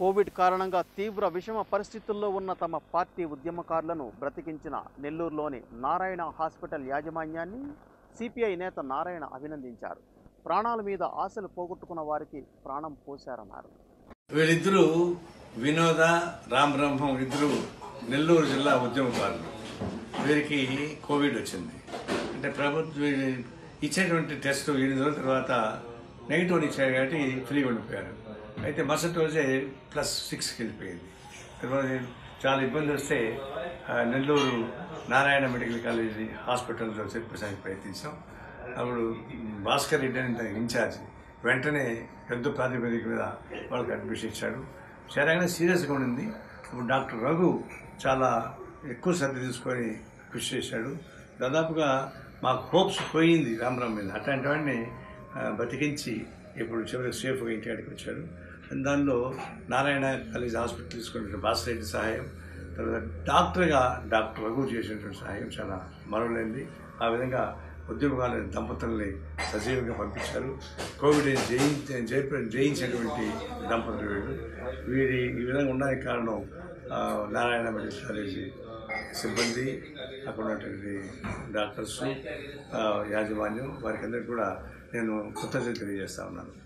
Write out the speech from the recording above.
Covid కారణంగా తీవ్ర విషమ పరిస్థితుల్లో ఉన్న తమ పార్టీ ఉద్యమకారులను బ్రతికించిన నెల్లూరులోని నారాయణ హాస్పిటల్ యాజమాన్యాన్ని సిపిఐ నేత నారాయణ అభినందించారు ప్రాణాల మీద ఆశలు పోగొట్టుకున్న వారికి ప్రాణం పోశారన్నారు వీళ్ళిద్దరూ వినోద రామ్ బ్రహ్మం ఇద్దరు నెల్లూరు జిల్లా ఉద్యమకారులు వీరికి కోవిడ్ వచ్చింది అంటే ప్రభుత్వం ఇచ్చేటువంటి టెస్ట్ ఎనిమిది రోజుల తర్వాత నెగిటివ్ అని ఇచ్చారు కాబట్టి ఫ్రీ ఉండిపోయారు అయితే మరుసటి రోజే ప్లస్ సిక్స్కి వెళ్ళిపోయింది తర్వాత చాలా ఇబ్బంది వస్తే ఆ, నెల్లూరు నారాయణ మెడికల్ కాలేజీ హాస్పిటల్లో చేర్పించడానికి ప్రయత్నించాం అప్పుడు భాస్కర్ రెడ్డి అని దానికి ఇన్ఛార్జ్ వెంటనే పెద్ద ప్రాతిపదిక మీద వాళ్ళకి అడ్మిషన్ ఇచ్చాడు సరైన సీరియస్గా ఉండింది ఇప్పుడు డాక్టర్ రఘు చాలా ఎక్కువ శ్రద్ధ తీసుకొని కృషి చేశాడు దాదాపుగా మాకు హోప్స్ పోయింది రామరామ్ మీద అట్లాంటి వాడిని ఆ, బతికించి ఇప్పుడు చివరికి సేఫ్గా ఇంటికాడికి వచ్చాడు దానిలో నారాయణ కాలేజ్ హాస్పిటల్ తీసుకున్న బాసిరెడ్డి సహాయం తర్వాత డాక్టర్గా డాక్టర్ రఘు చేసినటువంటి సహాయం చాలా మరవలేంది ఆ విధంగా ఉద్యోగాల దంపతుల్ని సజీవంగా పంపించారు కోవిడ్ జయించ జయ- జయించినటువంటి దంపతులు వీళ్ళు వీరి ఈ విధంగా ఉండడానికి కారణం ఆ, నారాయణ మెడికల్ కాలేజీ సిబ్బంది అక్కడ ఉన్నటువంటి డాక్టర్స్ ఆ, యాజమాన్యం వారికి అందరికీ కూడా నేను కృతజ్ఞత తెలియజేస్తా ఉన్నాను